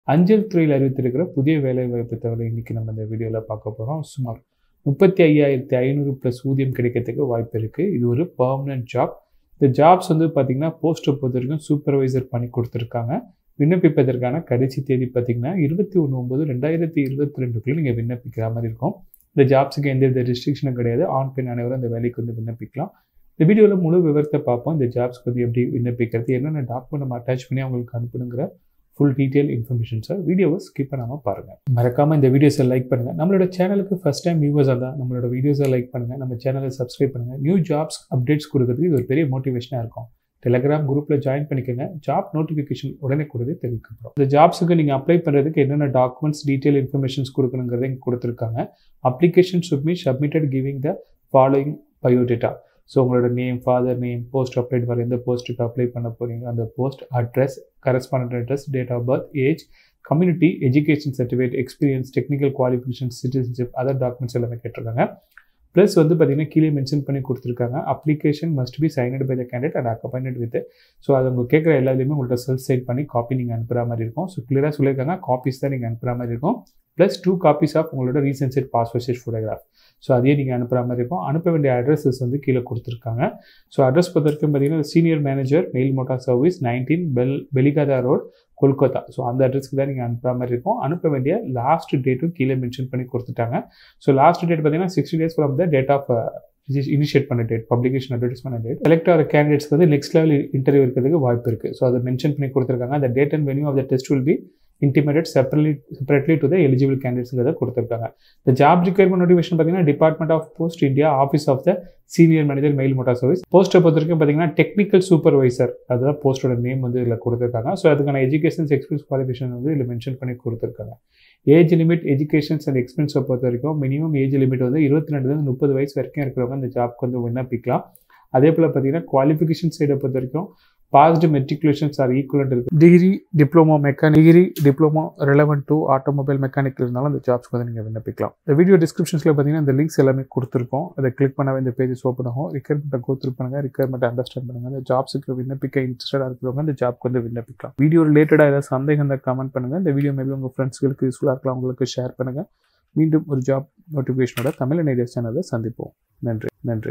அஞ்சல் துறையில் அறிவித்திருக்கிற புதிய வேலைவாய்ப்பு தகவலை இன்றைக்கி நம்ம இந்த வீடியோவில் பார்க்க போகிறோம் சுமார் முப்பத்தி ஐயாயிரத்தி ஐநூறு ப்ளஸ் ஊதியம் கிடைக்கிறதுக்கு வாய்ப்பு இருக்குது இது ஒரு பர்மனன்ட் ஜாப் இந்த ஜாப்ஸ் வந்து பார்த்திங்கன்னா போஸ்ட்டை பொறுத்த வரைக்கும் சூப்பர்வைசர் பண்ணி கொடுத்துருக்காங்க விண்ணப்பிப்பதற்கான கடைசி தேதி பார்த்திங்கன்னா இருபத்தி ஒன்று ஒம்பது ரெண்டாயிரத்தி இருபத்தி ரெண்டுக்குள்ளே நீங்கள் விண்ணப்பிக்கிற மாதிரி இருக்கும் இந்த ஜாப்ஸுக்கு எந்த வித ரெஸ்ட்ரிக்ஷனும் கிடையாது ஆண் பெண் அனைவரும் இந்த வேலைக்கு வந்து விண்ணப்பிக்கலாம் இந்த வீடியோவில் முழு விவரத்தை பார்ப்போம் இந்த ஜாப்ஸ்க்கு வந்து எப்படி விண்ணப்பிக்கிறது என்னென்ன டாக்குமெண்ட் நம்ம அட்டாச் பண்ணி அவங்களுக்கு அனுப்பணுங்கிற ஃபுல் டீட்டெயில் இன்ஃபர்மேஷன்ஸை வீடியோவை ஸ்கிப் பண்ணாமல் பாருங்கள் மறக்காமல் இந்த வீடியோஸை லைக் பண்ணுங்கள் நம்மளோட சேனலுக்கு ஃபஸ்ட் டைம் வியூவர்ஸாக தான் நம்மளோட வீடியோஸை லைக் பண்ணுங்கள் நம்ம சேனலை சப்ஸ்கிரைப் பண்ணுங்கள் நியூ ஜாப்ஸ் அப்டேட்ஸ் கொடுக்கறதுக்கு இது ஒரு பெரிய மோட்டிவேஷனாக இருக்கும் டெலகிராம் குரூப்பில் ஜாயின் பண்ணிக்கோங்க ஜாப் நோட்டிஃபிகேஷன் உடனே கொடுத்து தெரிவிக்கப்படும் இந்த ஜாப்ஸுக்கு நீங்கள் அப்ளை பண்ணுறதுக்கு என்னென்ன டாக்குமெண்ட்ஸ் டீட்டெயில் இன்ஃபர்மேஷன்ஸ் கொடுக்கணுங்கிறத இங்கே கொடுத்துருக்காங்க application should be submitted giving the following biodata so உங்களோட name father name post applied வர எந்த போஸ்ட்டுக்கு அப்ளை பண்ண போகிறீங்க அந்த post address correspondent address date of birth age community education certificate experience technical qualification citizenship other documents எல்லாமே கேட்டிருக்காங்க ப்ளஸ் வந்து பார்த்தீங்கன்னா கீழே மென்ஷன் பண்ணி கொடுத்துருக்காங்க application must be signed by the candidate and accompanied with so அது உங்க கேட்குற எல்லாத்துலேயுமே உங்கள்கிட்ட செல்ஃப் சைட் பண்ணி காப்பி நீங்கள் அனுப்புகிற மாதிரி இருக்கும் ஸோ கிளியராக சொல்லியிருக்காங்க காப்பீஸ் தான் நீங்கள் அனுப்புகிற மாதிரி இருக்கும் ப்ளஸ் டூ காப்பீஸ் ஆஃப் உங்களோட recent set passport size photograph so அதையே நீங்கள் அனுப்புகிற மாதிரி இருக்கும் அனுப்ப வேண்டிய அட்ரஸஸ் வந்து கீழே கொடுத்துருக்காங்க ஸோ அட்ரஸ் பொறுத்த வரைக்கும் பார்த்தீங்கன்னா senior manager mail motor service nineteen பெல் பெலிகாதா ரோட் கொல்கத்தா ஸோ அந்த அட்ரஸ்க்கு தான் நீங்கள் அனுப்புகிற மாதிரி இருக்கும் அனுப்ப வேண்டிய லாஸ்ட் டேட்டும் கீழே மென்ஷன் பண்ணி கொடுத்துட்டாங்க ஸோ லாஸ்ட் டேட் பார்த்தீங்கன்னா sixty days from the date of initiate பண்ண date publication advertisement date select ஆகிற கேண்டிடேட்ஸ்க்கு வந்து நெக்ஸ்ட் லெவல் இன்டர்வியூ இருக்கிறதுக்கு வாய்ப்பு இருக்குது ஸோ அதை மென்ஷன் பண்ணி கொடுத்துருக்காங்க அந்த date and venue of the test will be intimated separately separately to the eligible கேண்டிடேட்ஸ்ங்கிறத கொடுத்துருக்காங்க இந்த ஜாப் ரிக்யர்மெண்ட் நோட்டிஃபிகேஷன் பார்த்தீங்கன்னா department of post India office of the senior manager mail motor service போஸ்ட்டை பொறுத்த வரைக்கும் பார்த்தீங்கன்னா டெக்னிக்கல் சூப்பர்வைசர் அதுதான் போஸ்ட்டோட name வந்து இதில் கொடுத்துருக்காங்க ஸோ அதுக்கான எஜுகேஷன்ஸ் எக்ஸ்பீரியன்ஸ் குவாலிஃபிகேஷன் வந்து இதில் மென்ஷன் பண்ணி கொடுத்துருக்காங்க ஏஜ் லிமிட் எஜுகேஷன்ஸ் அண்ட் எக்ஸ்பீரியன்ஸை பொறுத்த வரைக்கும் மினிமம் ஏஜ் லிமிட் வந்து இருபத்தி ரெண்டுலேருந்து முப்பது வயசு வரைக்கும் இருக்கிறவங்க இந்த ஜாப்க்கு வந்து விண்ணப்பிக்கலாம் அதே போல் பார்த்தீங்கன்னா குவாலிஃபிகேஷன் சைடை பொறுத்த வரைக்கும் பாஸ்டு மெட்ரிகுலேஷன்ஸ் ஆர் ஈக்குவலண்ட் இருக்கு degree diploma mechanic degree diploma relevant to automobile mechanic இருந்தாலும் அந்த ஜாப்ஸ்க்கு வந்து நீங்கள் விண்ணப்பிக்கலாம் இந்த வீடியோ டிஸ்கிரிப்ஷன்ஸில் பார்த்தீங்கன்னா இந்த லிங்க்ஸ் எல்லாமே கொடுத்துருக்கோம் அதை கிளிக் பண்ணவே இந்த பேஜஸ் ஓப்பன் ஆகும் ரிக்யர்மெண்ட்டை கோத்ரூ பண்ணுங்கள் ரிக்யர்மெண்ட் அண்டர்ஸ்டாண்ட் பண்ணுங்கள் அந்த ஜாப்ஸுக்கு விண்ணப்பிக்க இன்ட்ரெஸ்டாக இருக்கிறவங்க அந்த ஜாப்க்கு வந்து விண்ணப்பிக்கலாம் வீடியோ ரிலேட்டடாக ஏதாவது சந்தேகம் இருந்தால் கமெண்ட் பண்ணுங்கள் இந்த வீடியோ மேபி உங்கள் ஃப்ரெண்ட்ஸ்களுக்கு யூஸ்ஃபுல்லாக இருக்கலாம் உங்களுக்கு ஷேர் பண்ணுங்கள் மீண்டும் ஒரு ஜாப் நோட்டிஃபிகேஷனோட தமிழ் ஐடியா சேனலை சந்திப்போம் நன்றி நன்றி